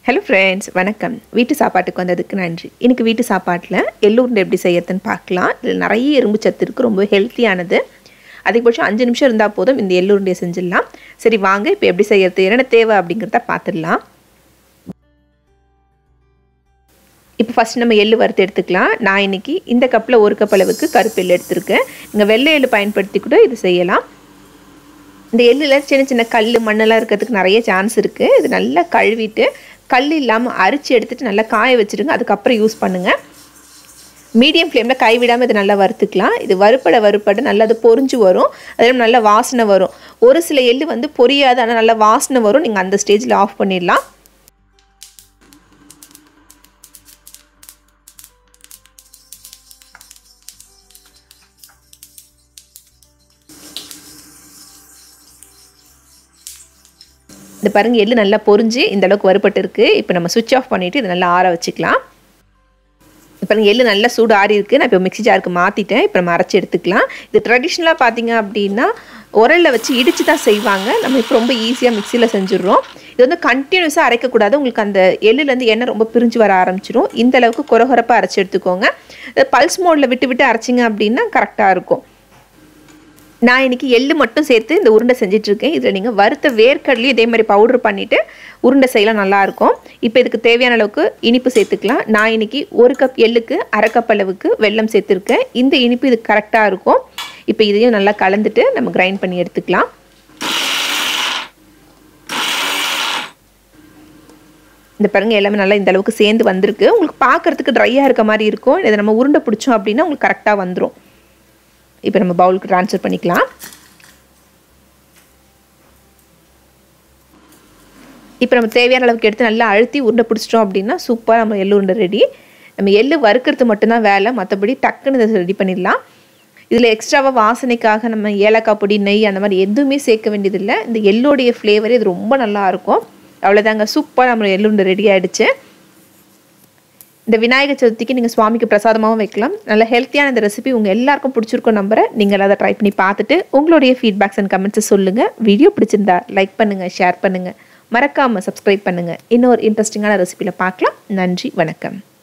hello friends வணக்கம் வீட்டு சாப்பாட்டுக்கு வந்ததுக்கு நன்றி இன்னைக்கு வீட்டு சாப்பாட்டில் எள்ளூருண்டை எப்படி செய்யறதுன்னு பார்க்கலாம் இதில் நிறைய இரும்பு சத்து இருக்குது ரொம்ப ஹெல்த்தியானது அதிகபட்சம் அஞ்சு நிமிஷம் இருந்தால் போதும் இந்த எள்ளூருண்டையை செஞ்சிடலாம் சரி வாங்க இப்போ எப்படி செய்யறது என்னென்ன தேவை அப்படிங்கிறத பார்த்துடலாம் இப்போ ஃபஸ்ட் நம்ம எள்ளு வறுத்து எடுத்துக்கலாம் நான் இன்னைக்கு இந்த கப்பில் ஒரு கப் அளவுக்கு கருப்பு எள்ளு எடுத்திருக்கேன் நீங்கள் வெள்ளை எள்ளு பயன்படுத்தி கூட இது செய்யலாம் இந்த எள்ளில் சின்ன சின்ன கல் மண்ணெல்லாம் இருக்கிறதுக்கு நிறைய சான்ஸ் இருக்குது இது நல்லா கழுவிட்டு கல் இல்லாமல் அரிச்சு எடுத்துகிட்டு நல்லா காய வச்சுருங்க அதுக்கப்புறம் யூஸ் பண்ணுங்கள் மீடியம் ஃப்ளேமில் கைவிடாமல் இது நல்லா வறுத்துக்கலாம் இது வறுப்பட வறுப்பட நல்லா அது பொறிஞ்சு வரும் அதில் நல்ல வாசனை வரும் ஒரு சில எள்ளு வந்து பொரியாது ஆனால் நல்லா வாசனை வரும் நீங்கள் அந்த ஸ்டேஜில் ஆஃப் பண்ணிடலாம் இந்த பாருங்கள் எள்ளு நல்லா பொரிஞ்சு இந்த அளவுக்கு வறுபட்டு இருக்குது இப்போ நம்ம சுவிட்ச் ஆஃப் பண்ணிவிட்டு இதை நல்லா ஆற வச்சுக்கலாம் இப்போ பாருங்கள் எள்ளு நல்லா சூடு ஆறி இருக்குது நான் இப்போ மிக்ஸி ஜாருக்கு மாற்றிட்டேன் இப்போ நம்ம அரைச்சி எடுத்துக்கலாம் இது ட்ரெடிஷ்னலாக பார்த்தீங்க அப்படின்னா உரலில் வச்சு இடித்து தான் செய்வாங்க நம்ம இப்போ ரொம்ப ஈஸியாக மிக்சியில் செஞ்சுடுறோம் இது வந்து கண்டினியூஸாக அரைக்கக்கூடாது உங்களுக்கு அந்த எள்ளுலேருந்து எண்ணெய் ரொம்ப பிரிஞ்சு வர ஆரம்பிச்சிடும் இந்த அளவுக்கு குறகுறப்பாக அரைச்சி எடுத்துக்கோங்க பல்ஸ் மோடில் விட்டு விட்டு அரைச்சிங்க அப்படின்னா கரெக்டாக இருக்கும் நான் இன்றைக்கி எள்ளு மட்டும் சேர்த்து இந்த உருண்டை செஞ்சிட்ருக்கேன் இதில் நீங்கள் வறுத்த வேர்க்கடலையும் இதே மாதிரி பவுட்ரு பண்ணிவிட்டு உருண்டை செய்யலாம் நல்லாயிருக்கும் இப்போ இதுக்கு தேவையான அளவுக்கு இனிப்பு சேர்த்துக்கலாம் நான் இன்றைக்கி ஒரு கப் எள்ளுக்கு அரை கப் அளவுக்கு வெல்லம் சேர்த்துருக்கேன் இந்த இனிப்பு இது கரெக்டாக இருக்கும் இப்போ இதையும் நல்லா கலந்துட்டு நம்ம கிரைண்ட் பண்ணி எடுத்துக்கலாம் இந்த பாருங்கள் எல்லாமே நல்லா இந்த அளவுக்கு சேர்ந்து வந்திருக்கு உங்களுக்கு பார்க்குறதுக்கு ட்ரையாக இருக்க மாதிரி இருக்கும் இதை நம்ம உருண்டை பிடிச்சோம் அப்படின்னா உங்களுக்கு கரெக்டாக வந்துடும் இப்போ நம்ம பவுலுக்கு ட்ரான்ஸ்ஃபர் பண்ணிக்கலாம் இப்போ நம்ம தேவையான அளவுக்கு எடுத்து நல்லா அழுத்தி உருண்டை பிடிச்சிட்டோம் அப்படின்னா சூப்பராக நம்ம எள்ளு உருண்டை ரெடி நம்ம எள்ளு வறுக்கிறது மட்டும்தான் வேலை மற்றபடி டக்குன்னு இதை ரெடி பண்ணிடலாம் இதில் எக்ஸ்ட்ராவாக வாசனைக்காக நம்ம ஏலக்காய் பொடி நெய் அந்த மாதிரி எதுவுமே சேர்க்க வேண்டியதில்லை இந்த எள்ளோடைய ஃப்ளேவரே இது ரொம்ப நல்லாயிருக்கும் அவ்வளோதாங்க சூப்பராக நம்ம எள்ளுருண்டை ரெடி ஆகிடுச்சு இந்த விநாயகர் சதுர்த்திக்கு நீங்கள் சுவாமிக்கு பிரசாதமாகவும் வைக்கலாம் நல்ல ஹெல்த்தியான இந்த ரெசிபி உங்கள் எல்லாருக்கும் பிடிச்சிருக்கும் நம்புறேன் நீங்கள் அதை ட்ரை பண்ணி பார்த்துட்டு உங்களுடைய ஃபீட்பேக்ஸ் அண்ட் கமெண்ட்ஸை சொல்லுங்கள் வீடியோ பிடிச்சிருந்தா லைக் பண்ணுங்கள் ஷேர் பண்ணுங்கள் மறக்காமல் சப்ஸ்கிரைப் பண்ணுங்கள் இன்னொரு இன்ட்ரெஸ்டிங்கான ரெசிபியில் பார்க்கலாம் நன்றி வணக்கம்